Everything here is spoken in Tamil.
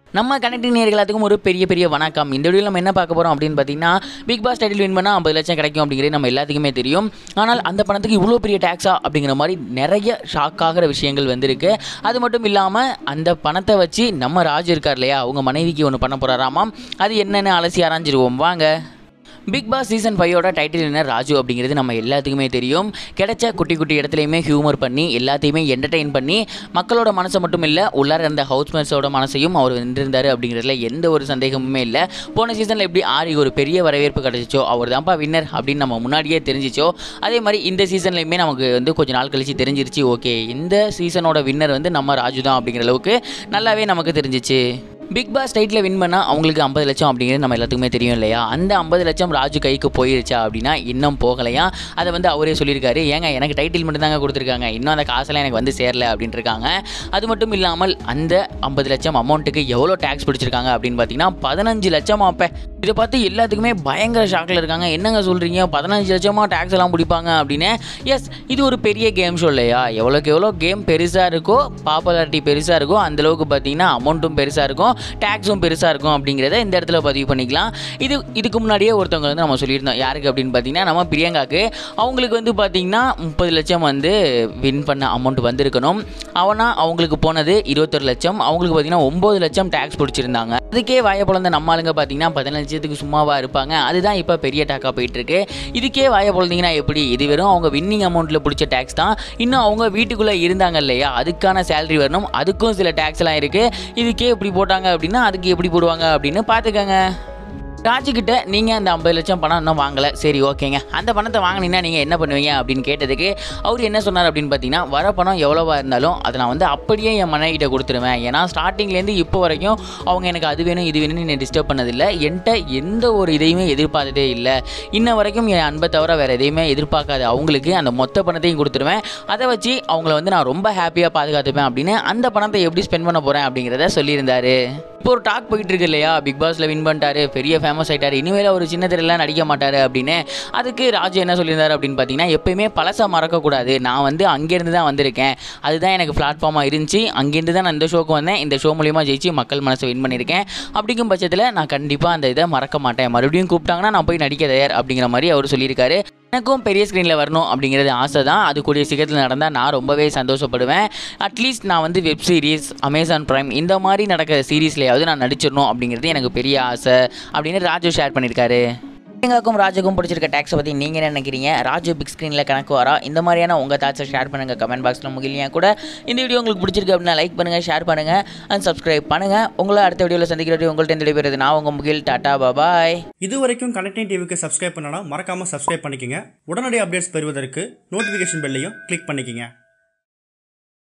நம்ம கனெக்டிங் நேர்கள் எல்லாத்துக்கும் ஒரு பெரிய பெரிய வணக்கம் இந்த வீடியோவில் நம்ம என்ன பார்க்க போகிறோம் அப்படின்னு பார்த்தீங்கன்னா பிக் பாஸ் டைட்டில் வின் பண்ணால் ஐம்பது லட்சம் கிடைக்கும் அப்படிங்கிறது நம்ம எல்லாத்துக்குமே தெரியும் ஆனால் அந்த பணத்துக்கு இவ்வளோ பெரிய டேக்ஸா அப்படிங்கிற மாதிரி நிறைய ஷாக் ஆகிற விஷயங்கள் வந்திருக்கு அது மட்டும் இல்லாமல் அந்த பணத்தை வச்சு நம்ம ராஜ் இருக்கார் இல்லையா அவங்க மனைவிக்கு ஒன்று பண்ண போகிறாராமாம் அது என்னென்னு அலசி ஆராய்ஞ்சிருவோம் வாங்க பிக் பாஸ் சீசன் ஃபைவோட டைட்டில் வின்னர் ராஜு அப்படிங்கிறது நம்ம எல்லாத்துக்குமே தெரியும் கிடைச்ச குட்டி குட்டி இடத்துலையுமே ஹியூமர் பண்ணி எல்லாத்தையுமே என்டர்டெயின் பண்ணி மக்களோட மனசை மட்டும் இல்லை உள்ளார இருந்த ஹவுஸ்மேட்ஸோட மனசையும் அவர் வென்றிருந்தார் அப்படிங்கிறதுல எந்த ஒரு சந்தேகமுமே இல்லை போன சீசனில் எப்படி ஆரிக்கு ஒரு பெரிய வரவேற்பு கிடைச்சிச்சோ அவர் தான்ப்பா வின்னர் அப்படின்னு நம்ம முன்னாடியே தெரிஞ்சிச்சோ அதே மாதிரி இந்த சீசன்லையுமே நமக்கு வந்து கொஞ்ச நாள் கழிச்சு தெரிஞ்சிருச்சு ஓகே இந்த சீசனோட வின்னர் வந்து நம்ம ராஜு தான் அப்படிங்கிற அளவுக்கு நல்லாவே நமக்கு தெரிஞ்சிச்சு பிக் பாஸ் டைட்டில் வின் பண்ணால் அவங்களுக்கு ஐம்பது லட்சம் அப்படிங்கிறது நம்ம எல்லாத்துக்குமே தெரியும் இல்லையா அந்த ஐம்பது லட்சம் ராஜு கைக்கு போயிருச்சா அப்படின்னா இன்னும் போகலையா அதை வந்து அவரே சொல்லியிருக்காரு ஏங்க எனக்கு டைட்டில் மட்டும் தாங்க கொடுத்துருக்காங்க இன்னும் அந்த காசெல்லாம் எனக்கு வந்து சேரல அப்படின்ட்டு இருக்காங்க அது மட்டும் இல்லாமல் அந்த ஐம்பது லட்சம் அமௌண்ட்டுக்கு எவ்வளோ டேக்ஸ் பிடிச்சிருக்காங்க அப்படின்னு பார்த்தீங்கன்னா பதினஞ்சு லட்சம் அப்போ இதை பார்த்து எல்லாத்துக்குமே பயங்கர ஷாக்கில் இருக்காங்க என்னங்க சொல்கிறீங்க பதினஞ்சு லட்சமாக டேக்ஸ் எல்லாம் பிடிப்பாங்க அப்படின்னு எஸ் இது ஒரு பெரிய கேம் ஷோ இல்லையா எவ்வளோக்கு எவ்வளோ கேம் பெருசாக இருக்கோ பாப்புலாரிட்டி பெருசாக இருக்கோ அந்தளவுக்கு பார்த்தீங்கன்னா அமௌண்ட்டும் பெருசாக இருக்கும் டேக்ஸும் பெருசாக இருக்கும் அப்படிங்கிறத இந்த இடத்துல பதிவு பண்ணிக்கலாம் இது இதுக்கு முன்னாடியே ஒருத்தவங்க வந்து நம்ம சொல்லியிருந்தோம் யாருக்கு அப்படின்னு பார்த்தீங்கன்னா நம்ம பிரியங்காக்கு அவங்களுக்கு வந்து பார்த்தீங்கன்னா முப்பது லட்சம் வந்து வின் பண்ண அமௌண்ட் வந்திருக்கணும் அவனா அவங்களுக்கு போனது இருபத்தொரு லட்சம் அவங்களுக்கு பார்த்தீங்கன்னா ஒம்பது லட்சம் டேக்ஸ் பிடிச்சிருந்தாங்க அதுக்கே வாய பிறந்த நம்ம ஆளுங்க பார்த்தீங்கன்னா பதினஞ்சு லட்சத்துக்கு சும்மாவாக இருப்பாங்க அதுதான் இப்போ பெரிய டேக்காக போயிட்டு இருக்கு இதுக்கே வாய பிறந்தீங்கன்னா எப்படி இது வெறும் அவங்க வின்னிங் அமௌண்ட்டில் பிடிச்ச டேக்ஸ் தான் இன்னும் அவங்க வீட்டுக்குள்ளே இருந்தாங்க இல்லையா அதுக்கான சேலரி வரணும் அதுக்கும் சில டேக்ஸ் எல்லாம் இருக்குது இதுக்கே இப்படி போட்டாங்க அப்படின்னா அதுக்கு எப்படி போடுவாங்க அப்படின்னு பார்த்துக்கங்க ராஜுக்கிட்ட நீங்கள் அந்த ஐம்பது லட்சம் பணம் இன்னும் வாங்கலை சரி ஓகேங்க அந்த பணத்தை வாங்கினீங்கன்னா நீங்கள் என்ன பண்ணுவீங்க அப்படின்னு கேட்டதுக்கு அவர் என்ன சொன்னார் அப்படின்னு பார்த்தீங்கன்னா வர பணம் எவ்வளோவா இருந்தாலும் அதை நான் வந்து அப்படியே என் மனைவிட்ட கொடுத்துருவேன் ஏன்னா ஸ்டார்டிங்லேருந்து இப்போ வரைக்கும் அவங்க எனக்கு அது வேணும் இது வேணும்னு என்னை டிஸ்டர்ப் பண்ணதில்லை என்கிட்ட எந்த ஒரு இதையுமே எதிர்பார்த்ததே இல்லை இன்ன வரைக்கும் என் அன்பை தவிர வேறு எதையுமே எதிர்பார்க்காத அவங்களுக்கு அந்த மொத்த பணத்தையும் கொடுத்துருவேன் அதை வச்சு அவங்கள வந்து நான் ரொம்ப ஹாப்பியாக பாதுகாத்துப்பேன் அப்படின்னு அந்த பணத்தை எப்படி ஸ்பெண்ட் பண்ண போகிறேன் அப்படிங்கிறத சொல்லியிருந்தாரு இப்போ ஒரு டாக் போயிட்டு இருக்கு இல்லையா பிக் பாஸ்ல வின் பண்ணிட்டாரு பெரிய ஃபேமஸ் ஆயிட்டாரு இனிமேல் ஒரு சின்ன திரையெல்லாம் நடிக்க மாட்டாரு அப்படின்னு அதுக்கு ராஜு என்ன சொல்லியிருந்தாரு அப்படின்னு பார்த்தீங்கன்னா எப்பயுமே பழசா மறக்கக்கூடாது நான் வந்து அங்கேருந்து தான் வந்திருக்கேன் அதுதான் எனக்கு பிளாட்ஃபார்மாக இருந்துச்சு அங்கேருந்து தான் நான் இந்த ஷோக்கு வந்தேன் இந்த ஷோ மூலியமாக ஜெயிச்சு மக்கள் மனசை வின் பண்ணியிருக்கேன் அப்படிங்கும் பட்சத்தில் நான் கண்டிப்பாக அந்த இதை மறக்க மாட்டேன் மறுபடியும் கூப்பிட்டாங்கன்னா நான் போய் நடிக்க தயார் அப்படிங்கிற மாதிரி அவர் சொல்லியிருக்காரு எனக்கும் பெரிய ஸ்க்ரீனில் வரணும் அப்படிங்கிறது ஆசை தான் அது கூடிய சீக்கிரத்தில் நடந்தால் நான் ரொம்பவே சந்தோஷப்படுவேன் அட்லீஸ்ட் நான் வந்து வெப் சீரிஸ் அமேசான் ப்ரைம் இந்த மாதிரி நடக்கிற சீரீஸ்லையாவது நான் நடிச்சிடணும் அப்படிங்கிறது எனக்கு பெரிய ஆசை அப்படின்னு ராஜு ஷேர் பண்ணியிருக்காரு எங்களுக்கும் ராஜுக்கும் பிடிச்சிருக்க டேக்ஸை பற்றி நீங்கள் என்ன நினைக்கிறீங்க ராஜு பிக் ஸ்க்ரீனில் கணக்கு வரா இந்த மாதிரியான உங்கள் தாட்ஸை ஷேர் பண்ணுங்கள் கமெண்ட் பாக்ஸில் முகிலியா கூட இந்த வீடியோ உங்களுக்கு பிடிச்சிருக்கு அப்படின்னா லைக் பண்ணுங்கள் ஷேர் பண்ணுங்கள் அண்ட் சப்ஸ்கிரைப் பண்ணுங்கள் உங்களை அடுத்த வீடியோவில் சந்திக்கிறது உங்கள்கிட்ட இந்த விடைபெறுது நான் உங்கள் முகில் டாட்டா பாபாய் இது வரைக்கும் கனெக்டிங் டிவிக்கு சப்ஸ்கிரைப் பண்ணனா மறக்காம சப்ஸ்கிரைப் பண்ணிக்கங்க உடனடி அப்டேட்ஸ் பெறுவதற்கு நோட்டிஃபிகேஷன் பெல்லையும் கிளிக் பண்ணிக்கங்க